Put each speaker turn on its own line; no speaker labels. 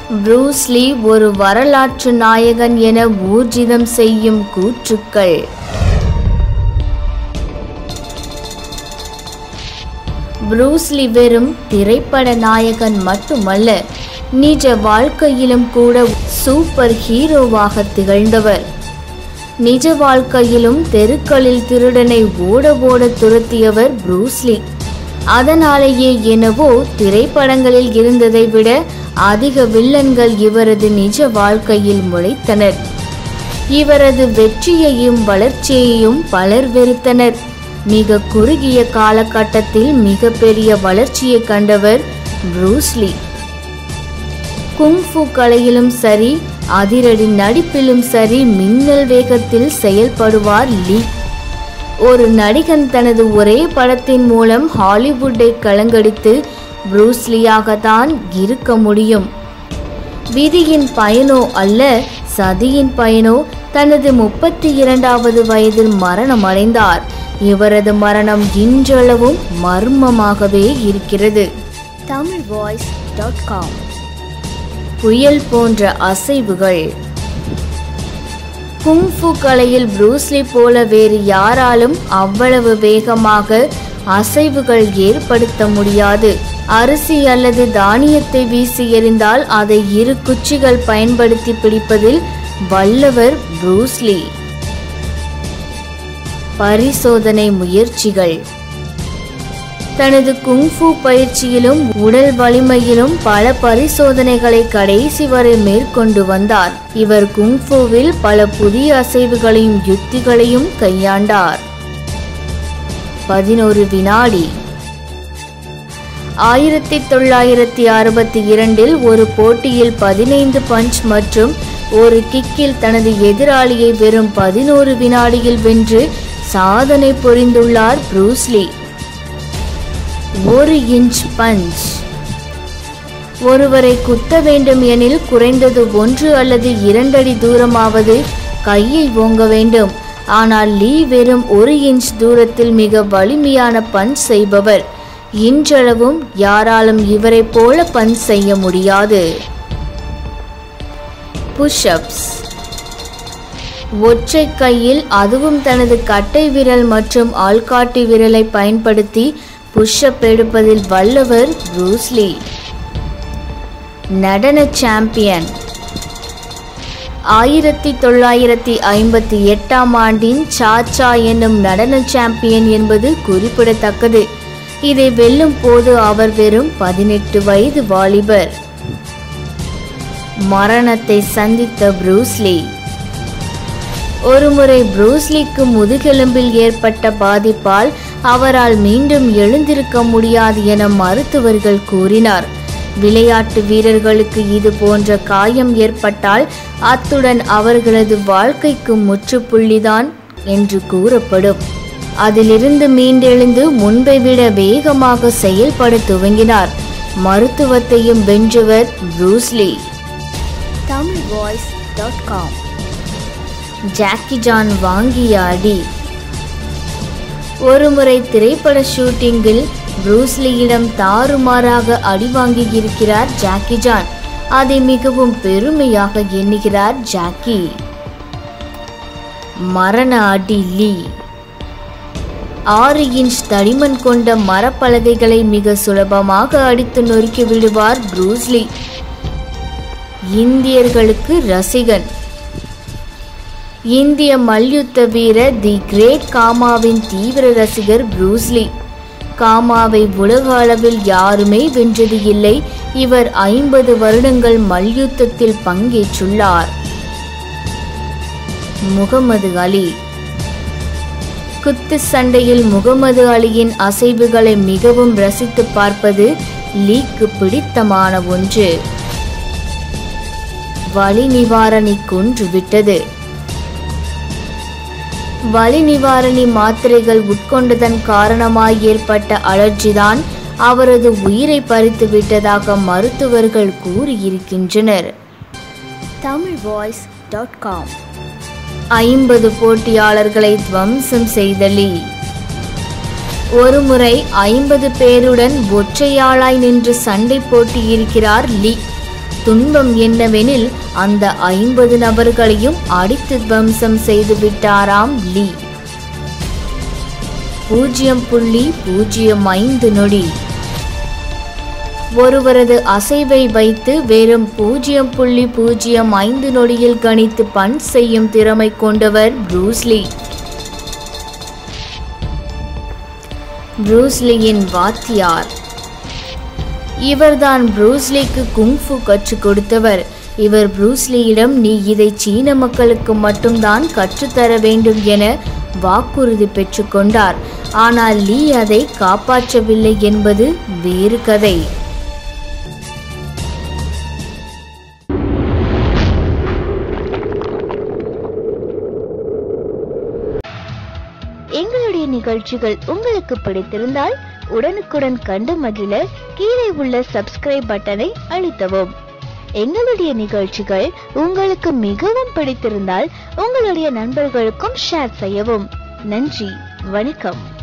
Bruce Lee ஒரு வரலாற்று நாயகன் என ஊர்ஜிதம் செய்யும் கூற்றுக்கள் ப்ரூஸ்லி வெறும் திரைப்பட நாயகன் மட்டுமல்ல நிஜ வாழ்க்கையிலும் கூட சூப்பர் ஹீரோவாக திகழ்ந்தவர் நிஜ வாழ்க்கையிலும் தெருக்களில் திருடனை ஓட ஓட துரத்தியவர் ப்ரூஸ்லி அதனாலேயே என்னவோ திரைப்படங்களில் இருந்ததை விட அதிக வில்லன்கள் இவரது நிஜ வாழ்க்கையில் முளைத்தனர் இவரது வெற்றியையும் வளர்ச்சியையும் பலர் வெறுத்தனர் மிக குறுகிய காலகட்டத்தில் மிகப்பெரிய வளர்ச்சியை கண்டவர் ப்ரூஸ்லி குங்ஃபு கலையிலும் சரி அதிரடி நடிப்பிலும் சரி மின்னல் வேகத்தில் செயல்படுவார் லீ ஒரு நடிகன் தனது ஒரே படத்தின் மூலம் ஹாலிவுட்டை கலங்கடித்து ப்ரூஸ்லியாகத்தான் இருக்க முடியும் விதியின் பயனோ அல்ல சதியின் பயனோ தனது முப்பத்தி இரண்டாவது வயதில் மரணம் அடைந்தார் இவரது மரணம் இன்றளவும் மர்மமாகவே இருக்கிறது தமிழ் வாய்ஸ் டாட் காம் புயல் போன்ற அசைவுகள் குங்ஃபு கலையில் ப்ரூஸ்லி போல வேறு யாராலும் அவ்வளவு வேகமாக அசைவுகள் ஏற்படுத்த முடியாது அரிசி அல்லது தானியத்தை வீசி எறிந்தால் அதை இரு குச்சிகள் பயன்படுத்தி பிடிப்பதில் வல்லவர் ப்ரூஸ்லி பரிசோதனை முயற்சிகள் தனது குங்ஃபு பயிற்சியிலும் உடல் வலிமையிலும் பல பரிசோதனைகளை கடைசி வரை மேற்கொண்டு வந்தார் இவர் குங்ஃபுவில் பல புதிய அசைவுகளையும் யுத்திகளையும் கையாண்டார் பதினோரு வினாடி ஆயிரத்தி தொள்ளாயிரத்தி அறுபத்தி இரண்டில் ஒரு போட்டியில் பதினைந்து பஞ்ச் மற்றும் ஒரு கிக்கில் தனது எதிராளியை வெறும் பதினோரு வினாடியில் வென்று சாதனை புரிந்துள்ளார் ப்ரூஸ்லி ஒரு இன்ச் பஞ்ச் ஒருவரை குத்த வேண்டும் எனில் குறைந்தது ஒன்று அல்லது இரண்டடி தூரமாவது கையை ஓங்க வேண்டும் ஆனால் லீ வெறும் ஒரு இன்ச் தூரத்தில் மிக வலிமையான பஞ்ச் செய்பவர் இன்றளவும் யாராலும் இவரைப் போல பஞ்ச் செய்ய முடியாது புஷ்அப்ஸ் ஒற்றை கையில் அதுவும் தனது கட்டை விரல் மற்றும் ஆள்காட்டி விரலை பயன்படுத்தி புஷ்அப் எடுப்பதில் வல்லவர் ப்ரூஸ்லி நடன சாம்பியன் ஆயிரத்தி தொள்ளாயிரத்தி ஐம்பத்தி எட்டாம் ஆண்டின் சாச்சா என்னும் நடன சாம்பியன் என்பது குறிப்பிடத்தக்கது இதை வெல்லும் போது அவர் வெறும் பதினெட்டு வயது வாலிபர் மரணத்தை சந்தித்த ப்ரூஸ்லி ஒருமுறை ப்ரூஸ்லிக்கு முதுகெலும்பில் ஏற்பட்ட பாதிப்பால் அவரால் மீண்டும் எழுந்திருக்க முடியாது என மருத்துவர்கள் கூறினார் விளையாட்டு வீரர்களுக்கு இது போன்ற காயம் ஏற்பட்டால் அத்துடன் அவர்களது வாழ்க்கைக்கு முற்றுப்புள்ளிதான் என்று கூறப்படும் அதிலிருந்து மீண்டெழுந்து முன்பை விட வேகமாக செயல்பட துவங்கினார் மருத்துவத்தையும் வென்றவர் Bruce Lee Tamil voice dot com Jackie Chan வாங்கிய அடி ஒருமுறை திரைப்பட ஷூட்டிங்கில் ப்ரூஸ்லியிடம் தாறுமாறாக அடி வாங்கியிருக்கிறார் ஜாக்கி ஜான் அதை மிகவும் பெருமையாக எண்ணுகிறார் ஜாக்கி மரண அடி லீ ஆறு இன்ச் தடிமன் கொண்ட மரப்பலகைகளை மிக சுலபமாக அடித்து நொறுக்கி விடுவார் ப்ரூஸ்லி இந்தியர்களுக்கு ரசிகன் இந்திய மல்யுத்த வீரர் தி கிரேட் காமாவின் தீவிர ரசிகர் ப்ரூஸ்லி காமாவை உலக அளவில் யாருமே வென்றது இல்லை இவர் ஐம்பது வருடங்கள் மல்யுத்தத்தில் பங்கேற்றுள்ளார் முகமது அலி குத்து சண்டையில் முகமது அலியின் அசைவுகளை மிகவும் ரசித்து பார்ப்பது லீக்கு பிடித்தமான ஒன்று வலி நிவாரணி கொன்று விட்டது வலி நிவாரணி மாத்திரைகள் உட்கொண்டதன் காரணமாய் ஏற்பட்ட அலர்ஜிதான் அவரது உயிரை பறித்து விட்டதாக மருத்துவர்கள் கூறியிருக்கின்றனர் தமிழ் வாய்ஸ் டாட் காம் ஐம்பது போட்டியாளர்களை துவம்சம் செய்த லீ ஒருமுறை ஐம்பது பேருடன் ஒற்றையாளாய் நின்று சண்டை போட்டியிருக்கிறார் லீ துன்பம் என்னவெனில் அந்த ஐம்பது நபர்களையும் அடித்து துவம்சம் செய்து விட்டாராம் லீ பூஜ்ஜியம் புள்ளி பூஜ்ஜியம் ஐந்து நொடி ஒருவரது அசைவை வைத்து வெறும் பூஜ்ஜியம் புள்ளி பூஜ்ஜியம் ஐந்து நொடியில் கணித்து பஞ்ச் செய்யும் திறமை கொண்டவர் ப்ரூஸ்லி ப்ரூஸ்லியின் வாத்தியார் இவர்தான் ப்ரூஸ்லிக்கு குங்ஃபு கற்றுக் கொடுத்தவர் இவர் ப்ரூஸ்லியிடம் நீ இதை சீன மக்களுக்கு மட்டும்தான் கற்றுத்தர வேண்டும் என வாக்குறுதி பெற்றுக்கொண்டார் ஆனால் லீ அதை காப்பாற்றவில்லை என்பது வேறு கதை
எங்களுடைய நிகழ்ச்சிகள் உங்களுக்கு பிடித்திருந்தால் உடனுக்குடன் கண்டு மகிழ கீழே உள்ள சப்ஸ்கிரைப் பட்டனை அழுத்தவும் எங்களுடைய நிகழ்ச்சிகள் உங்களுக்கு மிகவும் பிடித்திருந்தால் உங்களுடைய நண்பர்களுக்கும் ஷேர் செய்யவும் நன்றி வணக்கம்